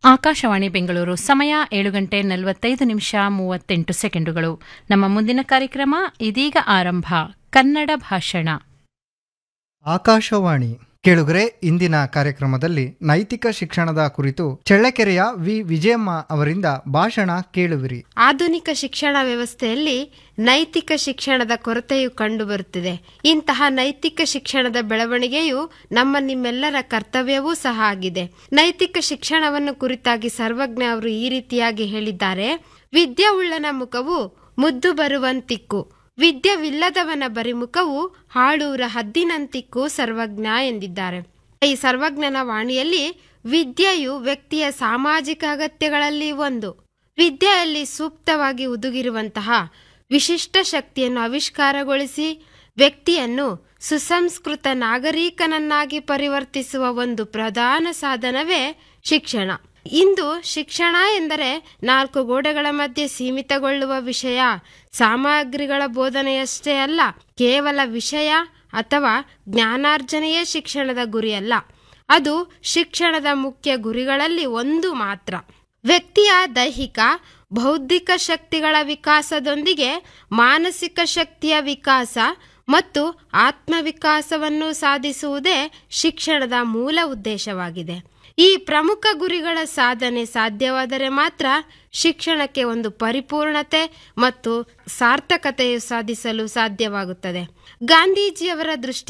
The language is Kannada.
ಆಕಾಶವಾಣಿ ಬೆಂಗಳೂರು ಸಮಯ ಏಳು ಗಂಟೆ ನಲವತ್ತೈದು ನಿಮಿಷ ಮೂವತ್ತೆಂಟು ಸೆಕೆಂಡುಗಳು ನಮ್ಮ ಮುಂದಿನ ಕಾರ್ಯಕ್ರಮ ಇದೀಗ ಆರಂಭ ಕನ್ನಡ ಭಾಷಣ ಆಕಾಶವಾಣಿ ಕೇಳುಗರೆ ಇಂದಿನ ಕಾರ್ಯಕ್ರಮದಲ್ಲಿ ನೈತಿಕ ಶಿಕ್ಷಣದ ಕುರಿತು ಚಳ್ಳಕೆರೆಯ ವಿ ವಿಜಯಮ್ಮ ಅವರಿಂದ ಭಾಷಣ ಕೇಳುವಿರಿ ಆಧುನಿಕ ಶಿಕ್ಷಣ ವ್ಯವಸ್ಥೆಯಲ್ಲಿ ನೈತಿಕ ಶಿಕ್ಷಣದ ಕೊರತೆಯು ಕಂಡುಬರುತ್ತಿದೆ ಇಂತಹ ನೈತಿಕ ಶಿಕ್ಷಣದ ಬೆಳವಣಿಗೆಯು ನಮ್ಮ ನಿಮ್ಮೆಲ್ಲರ ಕರ್ತವ್ಯವೂ ಸಹ ಆಗಿದೆ ನೈತಿಕ ಶಿಕ್ಷಣವನ್ನು ಕುರಿತಾಗಿ ಸರ್ವಜ್ಞ ಅವರು ಈ ರೀತಿಯಾಗಿ ಹೇಳಿದ್ದಾರೆ ವಿದ್ಯೆ ಉಳ್ಳನ ಮುಖವು ಮುದ್ದು ಬರುವಂತಿಕ್ಕು ವಿದ್ಯವಿಲ್ಲದವನ ಬರಿಮುಖವು ಹಾಳೂರ ಹದ್ದಿನಂತಿಕ್ಕೂ ಸರ್ವಜ್ಞ ಎಂದಿದ್ದಾರೆ ಈ ಸರ್ವಜ್ಞನ ವಾಣಿಯಲ್ಲಿ ವಿದ್ಯೆಯು ವ್ಯಕ್ತಿಯ ಸಾಮಾಜಿಕ ಅಗತ್ಯಗಳಲ್ಲಿ ಒಂದು ವಿದ್ಯೆಯಲ್ಲಿ ಸೂಕ್ತವಾಗಿ ಹುದುಗಿರುವಂತಹ ವಿಶಿಷ್ಟ ಶಕ್ತಿಯನ್ನು ಆವಿಷ್ಕಾರಗೊಳಿಸಿ ವ್ಯಕ್ತಿಯನ್ನು ಸುಸಂಸ್ಕೃತ ನಾಗರಿಕನನ್ನಾಗಿ ಪರಿವರ್ತಿಸುವ ಒಂದು ಪ್ರಧಾನ ಸಾಧನವೇ ಶಿಕ್ಷಣ ಇಂದು ಶಿಕ್ಷಣ ಎಂದರೆ ನಾಲ್ಕು ಗೋಡೆಗಳ ಮಧ್ಯೆ ಸೀಮಿತಗೊಳ್ಳುವ ವಿಷಯ ಸಾಮಗ್ರಿಗಳ ಬೋಧನೆಯಷ್ಟೇ ಅಲ್ಲ ಕೇವಲ ವಿಷಯ ಅಥವಾ ಜ್ಞಾನಾರ್ಜನೆಯೇ ಶಿಕ್ಷಣದ ಗುರಿಯಲ್ಲ ಅದು ಶಿಕ್ಷಣದ ಮುಖ್ಯ ಗುರಿಗಳಲ್ಲಿ ಒಂದು ಮಾತ್ರ ವ್ಯಕ್ತಿಯ ದೈಹಿಕ ಬೌದ್ಧಿಕ ಶಕ್ತಿಗಳ ವಿಕಾಸದೊಂದಿಗೆ ಮಾನಸಿಕ ಶಕ್ತಿಯ ವಿಕಾಸ ಮತ್ತು ಆತ್ಮವಿಕಾಸವನ್ನು ಸಾಧಿಸುವುದೇ ಶಿಕ್ಷಣದ ಮೂಲ ಉದ್ದೇಶವಾಗಿದೆ ಈ ಪ್ರಮುಖ ಗುರಿಗಳ ಸಾಧನೆ ಸಾಧ್ಯವಾದರೆ ಮಾತ್ರ ಶಿಕ್ಷಣಕ್ಕೆ ಒಂದು ಪರಿಪೂರ್ಣತೆ ಮತ್ತು ಸಾರ್ಥಕತೆಯು ಸಾಧಿಸಲು ಸಾಧ್ಯವಾಗುತ್ತದೆ ಗಾಂಧೀಜಿಯವರ ದೃಷ್ಟಿ